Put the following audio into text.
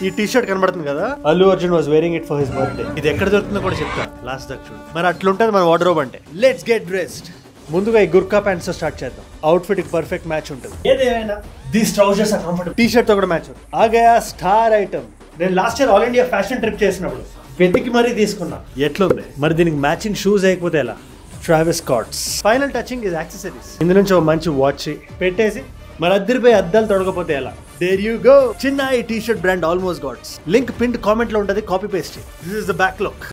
ఈ T shirt కనబడుతుంది కదా Allu Arjun was wearing it for his birthday ఇది ఎక్కడ దొరుకుతుందో కూడా చెప్తా లాస్ట్ దాకా చూడు మరి అట్లుంటది మన వార్డ్రోబ్ అంటే లెట్స్ గెట్ డ్రెస్డ్ ముందుగా ఈ గుర్కా ప్యాంట్స్ తో స్టార్ట్ చేద్దాం అవుట్ఫిట్ కి పర్ఫెక్ట్ మ్యాచ్ ఉంటుంది ఏదేమైనా these trousers are comfortable T shirt తో కూడా మ్యాచ్ ఉంటుంది ఆగయా స్టార్ ఐటమ్ నేను last year all India fashion trip చేసినప్పుడు వెతికి మరీ తీసుకున్నా ఎట్లుంది మరి దీనికి మ్యాచింగ్ షూస్ అయిపోతే ఎలా ట్రావెస్ cards final touching is accessories ఇందు నుంచి ఒక మంచి వాచ్ పెట్టేసి మరి అద్దరిపోయి అద్దాలు తొడగపోతే ఎలా దేర్ యూ గో చిన్న ఈ టీ షర్ట్ బ్రాండ్ ఆల్మోస్ట్ గాట్స్ లింక్ పిండ్ కామెంట్ లో ఉంటుంది copy paste this is the back look